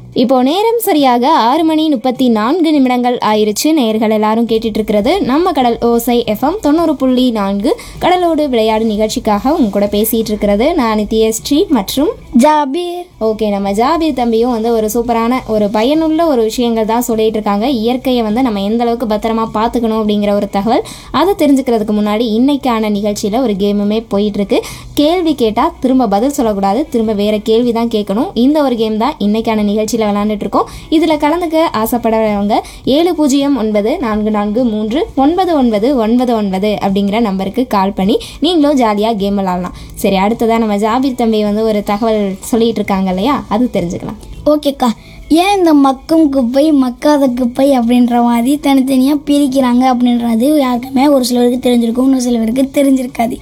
இப்போ நேரம் சரியாக ஆறு மணி முப்பத்தி நான்கு நிமிடங்கள் ஆயிருச்சு நேர்கள் எல்லாரும் கேட்டுட்டு இருக்கிறது நம்ம கடல் ஓசை எஃப்எம் தொண்ணூறு புள்ளி நான்கு கடலோடு விளையாடு நிகழ்ச்சிக்காக உங்க கூட பேசிட்டு இருக்கிறது நான் நித்யஸ்ரீ மற்றும் ஜாபீர் ஓகே நம்ம ஜாபீர் தம்பியும் வந்து ஒரு சூப்பரான ஒரு பயனுள்ள ஒரு விஷயங்கள் தான் சொல்லிட்டு இருக்காங்க இயற்கையை வந்து நம்ம எந்த அளவுக்கு பத்திரமா பார்த்துக்கணும் அப்படிங்கிற ஒரு தகவல் அதை தெரிஞ்சுக்கிறதுக்கு முன்னாடி இன்னைக்கான நிகழ்ச்சியில் ஒரு கேமுமே போயிட்டு இருக்கு கேள்வி கேட்டால் திரும்ப பதில் சொல்லக்கூடாது திரும்ப வேற கேள்வி தான் கேட்கணும் இந்த ஒரு கேம் தான் இன்னைக்கான நிகழ்ச்சியில் விளையாண்டுட்டு இருக்கோம் இதில் கலந்துக்க ஆசைப்படுறவங்க ஏழு பூஜ்ஜியம் ஒன்பது நான்கு நான்கு மூன்று ஒன்பது ஒன்பது ஒன்பது ஒன்பது அப்படிங்கிற நம்பருக்கு கால் பண்ணி நீங்களும் ஜாலியாக கேம் விளாடலாம் சரி அடுத்ததாக நம்ம ஜாபீர் தம்பி வந்து ஒரு தகவல் சொல்லிட்டு இருக்காங்க இல்லையா அது தெரிஞ்சுக்கலாம் ஓகேக்கா ஏன் இந்த மக்கும் குப்பை மக்காத குப்பை அப்படின்ற மாதிரி தனித்தனியாக பிரிக்கிறாங்க அப்படின்றது யாருக்குமே ஒரு சிலருக்கு தெரிஞ்சிருக்கும் இன்னும் சிலருக்கு தெரிஞ்சிருக்காது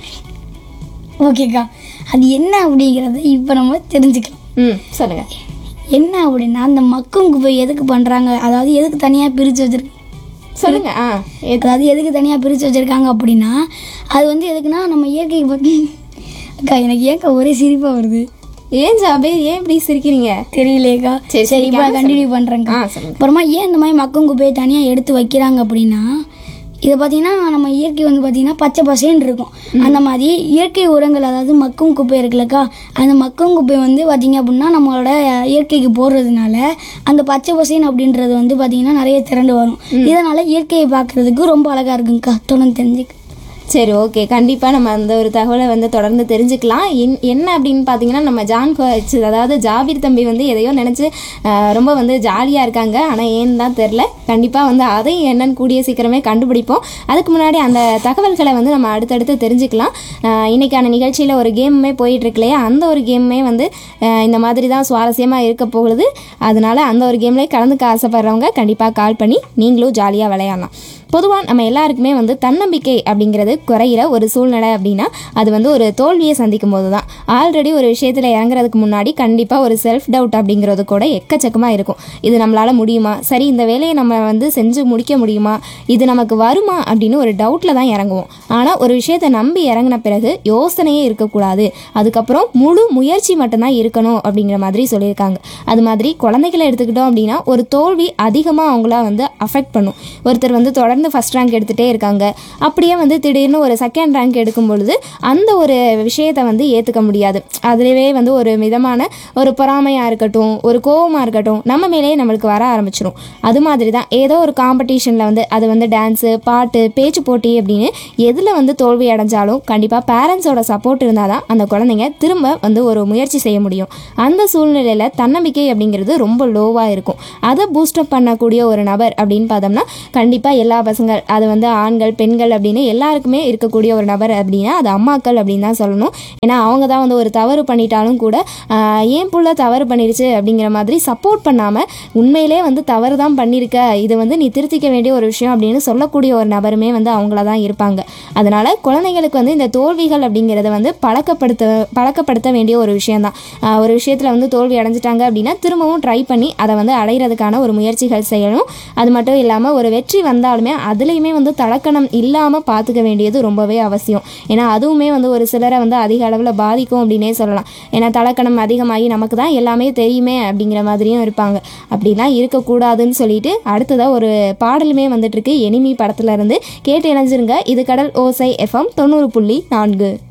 ஓகேக்கா அது என்ன அப்படிங்கிறத இப்போ நம்ம தெரிஞ்சுக்கலாம் ம் சொல்லுங்க என்ன அப்படின்னா அந்த மக்கும் குப்பை எதுக்கு பண்ணுறாங்க அதாவது எதுக்கு தனியாக பிரித்து வச்சிருக்காங்க சொல்லுங்க ஆ எது- அதாவது எதுக்கு தனியாக பிரித்து வச்சுருக்காங்க அப்படின்னா அது வந்து எதுக்குன்னா நம்ம இயற்கை பற்றி அக்கா எனக்கு ஏன்க்கா ஒரே சிரிப்பாக வருது ஏன் ஜாபீர் ஏன் இப்படி சிரிக்கிறீங்க தெரியலையேக்கா சரி, சரி இப்போ சிரிக்காம கண்டினியூ பண்ணுறேங்க ஆ சொல்லுங்க அப்புறமா ஏன் இந்த மாதிரி மக்கும் குப்பையை தனியாக எடுத்து வைக்கிறாங்க அப்படின்னா இதை பார்த்தீங்கன்னா நம்ம இயற்கை வந்து பார்த்தீங்கன்னா பச்சை பசேன்னு இருக்கும் அந்த மாதிரி இயற்கை உரங்கள் அதாவது மக்கும் குப்பை இருக்குல்லக்கா அந்த மக்கும் குப்பை வந்து பார்த்தீங்க அப்படின்னா நம்மளோட இயற்கைக்கு போடுறதுனால அந்த பச்சை பசேன் அப்படின்றது வந்து பார்த்தீங்கன்னா நிறைய திரண்டு வரும் இதனால இயற்கையை பார்க்கறதுக்கு ரொம்ப அழகா இருக்குங்கக்கா தொடர்ந்து தெரிஞ்சுக்க சரி ஓகே கண்டிப்பாக நம்ம அந்த ஒரு தகவலை வந்து தொடர்ந்து தெரிஞ்சுக்கலாம் இன்- என்ன அப்படின்னு பார்த்தீங்கன்னா நம்ம ஜான் கோச் அதாவது ஜாபீர் தம்பி வந்து எதையோ நினச்சி ரொம்ப வந்து ஜாலியாக இருக்காங்க ஆனால் ஏன்னு தான் தெரில கண்டிப்பாக வந்து அதையும் என்னன்னு கூடிய சீக்கிரமே கண்டுபிடிப்போம் அதுக்கு முன்னாடி அந்த தகவல்களை வந்து நம்ம அடுத்தடுத்து தெரிஞ்சுக்கலாம் அஹ், இன்னைக்கான நிகழ்ச்சியில் ஒரு கேமுமே போயிட்டு இருக்கு இல்லையா அந்த ஒரு கேமுமே வந்து அஹ், இந்த மாதிரி தான் சுவாரஸ்யமாக இருக்க போகுது அதனால அந்த ஒரு கேம்லேயே கலந்துக்க ஆசைப்படுறவங்க கண்டிப்பாக கால் பண்ணி நீங்களும் ஜாலியாக விளையாடலாம் பொதுவாக நம்ம எல்லாருக்குமே வந்து தன்னம்பிக்கை அப்படிங்கிறது குறையிற ஒரு சூழ்நிலை அப்படின்னா அது வந்து ஒரு தோல்வியை சந்திக்கும் போது தான் ஆல்ரெடி ஒரு விஷயத்தில் இறங்குறதுக்கு முன்னாடி கண்டிப்பாக ஒரு செல்ஃப் டவுட் அப்படிங்கிறது கூட எக்கச்சக்கமாக இருக்கும் இது நம்மளால் முடியுமா சரி இந்த வேலையை நம்ம வந்து செஞ்சு முடிக்க முடியுமா இது நமக்கு வருமா அப்படின்னு ஒரு டவுட்டில் தான் இறங்குவோம் ஆனால் ஒரு விஷயத்தை நம்பி இறங்கின பிறகு யோசனையே இருக்கக்கூடாது அதுக்கப்புறம் முழு முயற்சி மட்டும்தான் இருக்கணும் அப்படிங்கிற மாதிரி சொல்லியிருக்காங்க அது மாதிரி குழந்தைகளை எடுத்துக்கிட்டோம் அப்படின்னா ஒரு தோல்வி அதிகமாக அவங்கள வந்து அஃபெக்ட் பண்ணும் ஒருத்தர் வந்து தொடர்ந்து ஃபஸ்ட் ரேங்க் எடுத்துகிட்டே இருக்காங்க அப்படியே வந்து திடீர்னு ஒரு செகண்ட் ரேங்க் எடுக்கும் பொழுது அந்த ஒரு விஷயத்தை வந்து ஏற்றுக்க முடியாது அதுலவே வந்து ஒரு மிதமான ஒரு பொறாமையாக இருக்கட்டும் ஒரு கோவமாக இருக்கட்டும் நம்ம மேலேயே நம்மளுக்கு வர ஆரம்பிச்சிரும் அது மாதிரி தான் ஏதோ ஒரு காம்படிஷனில் வந்து அது வந்து டான்ஸு பாட்டு பேச்சு போட்டி அப்படின்னு எதில் வந்து தோல்வி அடைஞ்சாலும் கண்டிப்பாக பேரண்ட்ஸோட சப்போர்ட் இருந்தால் தான் அந்த குழந்தைங்க திரும்ப வந்து ஒரு முயற்சி செய்ய முடியும் அந்த சூழ்நிலையில் தன்னம்பிக்கை அப்படிங்கிறது ரொம்ப லோவாக இருக்கும் அதை பூஸ்டப் பண்ணக்கூடிய ஒரு நபர் அப்படின்னு பார்த்தோம்னா கண்டிப்பாக எல்லா பசங்கள் அது வந்து ஆண்கள் பெண்கள் அப்படின்னு எல்லாருக்குமே இருக்கக்கூடிய ஒரு நபர் அப்படின்னா அது அம்மாக்கள் அப்படின்னு தான் சொல்லணும் ஏன்னா அவங்க தான் வந்து ஒரு தவறு பண்ணிட்டாலும் கூட ஆஹ், ஏன் புள்ள தவறு பண்ணிருச்சு அப்படிங்கிற மாதிரி சப்போர்ட் பண்ணாமல் உண்மையிலே வந்து தவறு தான் பண்ணியிருக்க இது வந்து நீ திருத்திக்க வேண்டிய ஒரு விஷயம் அப்படின்னு சொல்லக்கூடிய ஒரு நபருமே வந்து அவங்கள தான் இருப்பாங்க அதனால குழந்தைங்களுக்கு வந்து இந்த தோல்விகள் அப்படிங்கிறத வந்து பழக்கப்படுத்த பழக்கப்படுத்த வேண்டிய ஒரு விஷயம்தான் ஆஹ், ஒரு விஷயத்தில் வந்து தோல்வி அடைஞ்சிட்டாங்க அப்படின்னா திரும்பவும் ட்ரை பண்ணி அதை வந்து அடைகிறதுக்கான ஒரு முயற்சிகள் செய்யணும் அது மட்டும் இல்லாமல் ஒரு வெற்றி வந்தாலுமே அதுலேயுமே வந்து தலக்கணம் இல்லாமல் பார்த்துக்க வேண்டியது ரொம்பவே அவசியம் ஏன்னா அதுவுமே வந்து ஒரு சிலரை வந்து அதிக அளவில் பாதிக்கும் அப்படின்னே சொல்லலாம் ஏன்னா தலக்கணம் அதிகமாகி நமக்கு தான் எல்லாமே தெரியுமே அப்படிங்கிற மாதிரியும் இருப்பாங்க அப்படிலாம் இருக்கக்கூடாதுன்னு சொல்லிட்டு அடுத்ததாக ஒரு பாடலுமே வந்துட்டு இருக்கு எனிமி படத்துல இருந்து கேட்டு இணைஞ்சிருங்க இது கடல் ஓசை எஃப்எம் தொண்ணூறு புள்ளி நான்கு